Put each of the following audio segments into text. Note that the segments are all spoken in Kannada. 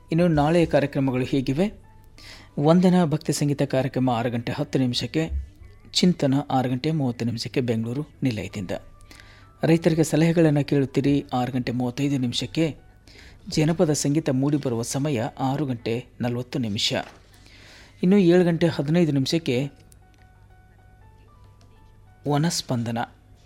ಇನ್ನು ನಾಳೆಯ ಕಾರ್ಯಕ್ರಮಗಳು ಹೀಗಿವೆ ವಂದನಾ ಭಕ್ತಿ ಸಂಗೀತ ಕಾರ್ಯಕ್ರಮ ಆರು ಗಂಟೆ ಹತ್ತು ನಿಮಿಷಕ್ಕೆ ಚಿಂತನ ಆರು ಗಂಟೆ ಮೂವತ್ತು ನಿಮಿಷಕ್ಕೆ ಬೆಂಗಳೂರು ನಿಲಯದಿಂದ ರೈತರಿಗೆ ಸಲಹೆಗಳನ್ನು ಕೇಳುತ್ತೀರಿ ಆರು ಗಂಟೆ ಮೂವತ್ತೈದು ನಿಮಿಷಕ್ಕೆ ಜನಪದ ಸಂಗೀತ ಮೂಡಿಬರುವ ಸಮಯ ಆರು ಗಂಟೆ ನಲವತ್ತು ನಿಮಿಷ ಇನ್ನು ಏಳು ಗಂಟೆ ಹದಿನೈದು ನಿಮಿಷಕ್ಕೆ ವನಸ್ಪಂದನ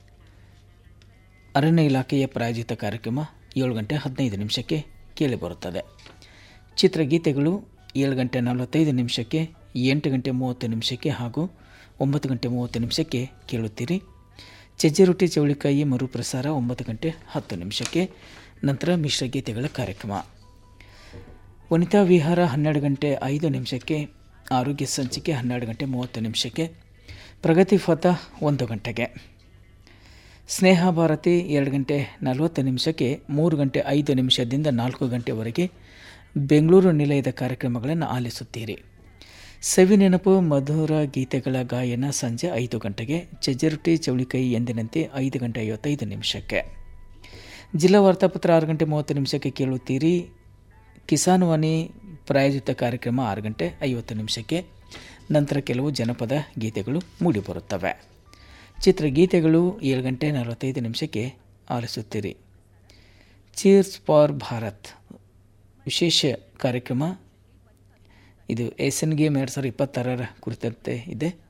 ಅರಣ್ಯ ಇಲಾಖೆಯ ಪ್ರಾಯೋಜಿತ ಕಾರ್ಯಕ್ರಮ ಏಳು ಗಂಟೆ ಹದಿನೈದು ನಿಮಿಷಕ್ಕೆ ಕೇಳಿಬರುತ್ತದೆ ಚಿತ್ರಗೀತೆಗಳು ಏಳು ಗಂಟೆ ನಲವತ್ತೈದು ನಿಮಿಷಕ್ಕೆ ಎಂಟು ಗಂಟೆ ಮೂವತ್ತು ನಿಮಿಷಕ್ಕೆ ಹಾಗೂ ಒಂಬತ್ತು ಗಂಟೆ ಮೂವತ್ತು ನಿಮಿಷಕ್ಕೆ ಕೇಳುತ್ತೀರಿ ಚಜ್ಜೆ ರೊಟ್ಟಿ ಚೌಳಿಕಾಯಿ ಮರುಪ್ರಸಾರ ಒಂಬತ್ತು ಗಂಟೆ ಹತ್ತು ನಿಮಿಷಕ್ಕೆ ನಂತರ ಮಿಶ್ರಗೀತೆಗಳ ಕಾರ್ಯಕ್ರಮ ವನಿತಾ ವಿಹಾರ ಹನ್ನೆರಡು ಗಂಟೆ ಐದು ನಿಮಿಷಕ್ಕೆ ಆರೋಗ್ಯ ಸಂಚಿಕೆ ಹನ್ನೆರಡು ಗಂಟೆ ಮೂವತ್ತು ನಿಮಿಷಕ್ಕೆ ಪ್ರಗತಿ ಫತ ಒಂದು ಗಂಟೆಗೆ ಸ್ನೇಹ ಭಾರತಿ ಎರಡು ಗಂಟೆ ನಲವತ್ತು ನಿಮಿಷಕ್ಕೆ ಮೂರು ಗಂಟೆ ಐದು ನಿಮಿಷದಿಂದ ನಾಲ್ಕು ಗಂಟೆವರೆಗೆ ಬೆಂಗಳೂರು ನಿಲಯದ ಕಾರ್ಯಕ್ರಮಗಳನ್ನು ಆಲಿಸುತ್ತೀರಿ ಸವಿ ನೆನಪು ಮಧುರ ಗೀತೆಗಳ ಗಾಯನ ಸಂಜೆ ಐದು ಗಂಟೆಗೆ ಚಜ್ಜರೊಟ್ಟಿ ಚೌಳಿಕಾಯಿ ಎಂದಿನಂತೆ ಐದು ಗಂಟೆ ಐವತ್ತೈದು ನಿಮಿಷಕ್ಕೆ ಜಿಲ್ಲಾ ವಾರ್ತಾಪತ್ರ ಆರು ಗಂಟೆ ಮೂವತ್ತು ನಿಮಿಷಕ್ಕೆ ಕೇಳುತ್ತೀರಿ ಕಿಸಾನ್ ವಾಣಿ ಪ್ರಾಯೋಜಿತ ಕಾರ್ಯಕ್ರಮ ಆರು ಗಂಟೆ ಐವತ್ತು ನಿಮಿಷಕ್ಕೆ ನಂತರ ಕೆಲವು ಜನಪದ ಗೀತೆಗಳು ಮೂಡಿಬರುತ್ತವೆ ಚಿತ್ರಗೀತೆಗಳು ಏಳು ಗಂಟೆ ನಲವತ್ತೈದು ನಿಮಿಷಕ್ಕೆ ಆಲಿಸುತ್ತೀರಿ ಚೀರ್ಸ್ ಫಾರ್ ಭಾರತ್ ವಿಶೇಷ ಕಾರ್ಯಕ್ರಮ ಇದು ಏಷ್ಯನ್ ಗೇಮ್ ಎರಡು ಸಾವಿರದ ಇಪ್ಪತ್ತಾರರ ಕುರಿತಂತೆ ಇದೆ